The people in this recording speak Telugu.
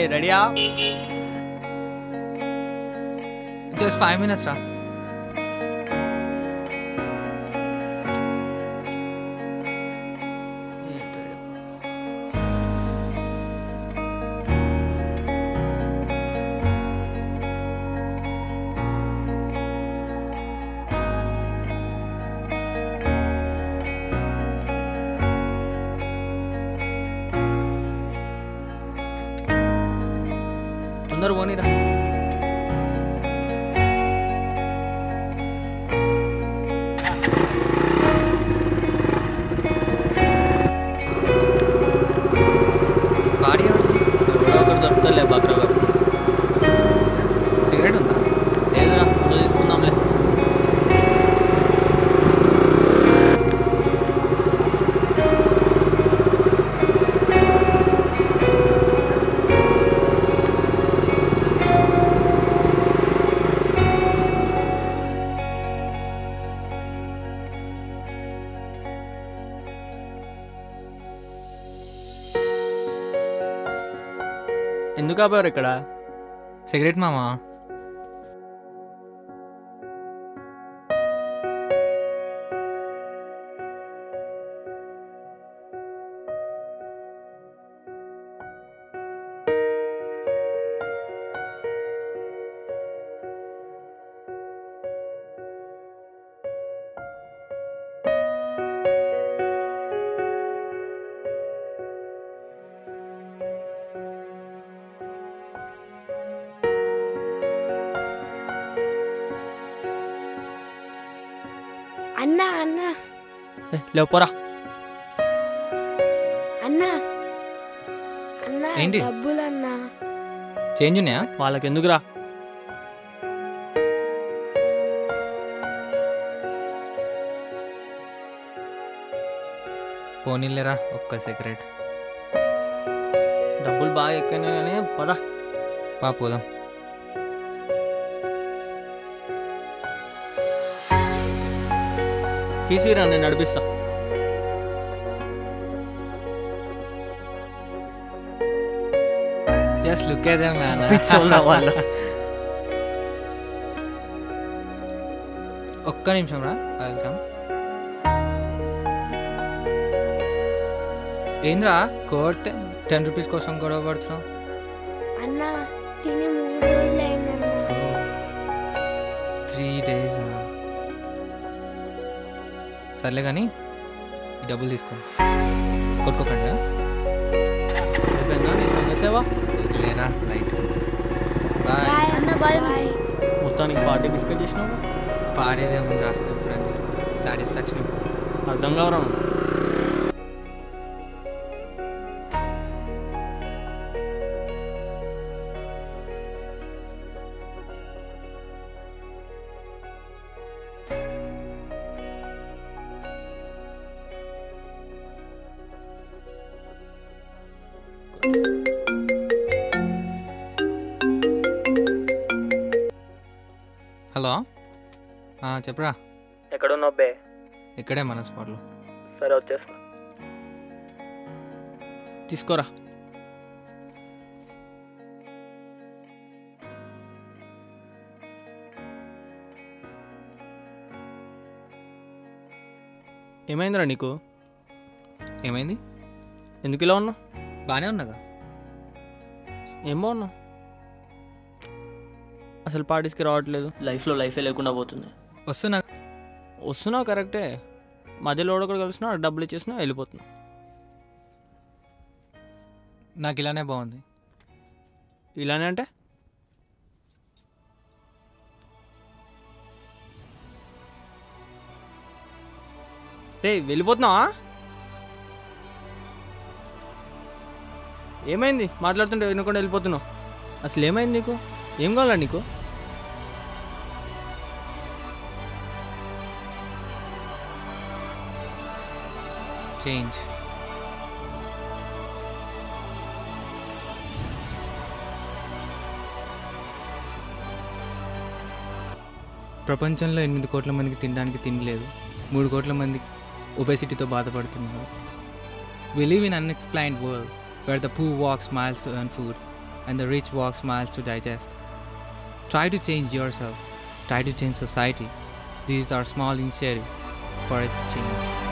ఏ రెడీయా జస్ట్ ఫైవ్ మినిట్స్ రా తొందర పోనీరా బాడీ ఎవరిది ఎవడో ఒకటి దొరుకుతాలే బక్రా గారు సిగరెట్ ఉందా లేదురా నువ్వు తీసుకుందాంలే ఎందుకు ఆపారు ఇక్కడ సిగరెట్ మామా అన్నా అన్నా ఏ, లేవు పోరా అన్నా అన్నా ఏంటి? డబ్బులు అన్నా చేంజ్ ఉన్నాయా వాళ్ళకి ఎందుకురా పోనీలేరా ఒక్క సిగరెట్ డబ్బులు బాగా ఎక్కువైనా కానీ పదా పా పోదాం తీసిరా నేను నడిపిస్తా జస్ట్ లుక్ ఏదే మ్యాన్ పిచ్చోళ్ళ వాళ్ళు. ఒక్క నిమిషం రా వెల్కమ్ ఏంద్రా కోట్ టెన్ రూపీస్ కోసం గొడవ పడుతున్నావు అన్నా తిని మూడు రోజులు అయిందన్నా త్రీ డేస్ సర్లే కానీ ఈ డబ్బులు తీసుకో కొట్టుకోకండి ఆ? అయిపోయిందా నీ సంఘ సేవ లేరా లైట్ బాయ్ బాయ్ అన్న బాయ్ బాయ్ మొత్తానికి పార్టీ బిస్కెట్ చేసినావు పాడేదేముందిరా ఎప్పుడైనా తీసుకో సాటిస్ఫాక్షన్ అర్థం కావరా హలో ఆ, చెప్పురా ఎక్కడున్నావు బే ఇక్కడే మన స్పాట్లో సరే వచ్చేస్తా తీసుకోరా ఏమైందిరా నీకు ఏమైంది ఎందుకు ఇలా ఉన్నావు బాగానే ఉన్నాగా ఏం బాగున్నావు అసలు పార్టీస్కి రావట్లేదు లైఫ్లో లైఫే లేకుండా పోతుంది వస్తున్నా వస్తున్నావు కరెక్టే మధ్యలో కూడా కలిసినా డబ్బులు ఇచ్చేసినా వెళ్ళిపోతున్నా నాకు ఇలానే బాగుంది ఇలానే అంటే రే వెళ్ళిపోతున్నావా ఏమైంది మాట్లాడుతుంటే వినకుండా వెళ్ళిపోతున్నావు అసలు ఏమైంది నీకు ఏం కావాలా నీకు చేంజ్ ప్రపంచంలో ఎనిమిది కోట్ల మందికి తినడానికి తిండి లేదు మూడు కోట్ల మందికి ఒబేసిటీతో బాధపడుతున్నారు we live in unexplained world where the poor walk smiles to earn food and the rich walk smiles to digest. Try to change yourself. Try to change society. These are small initiatives for a change.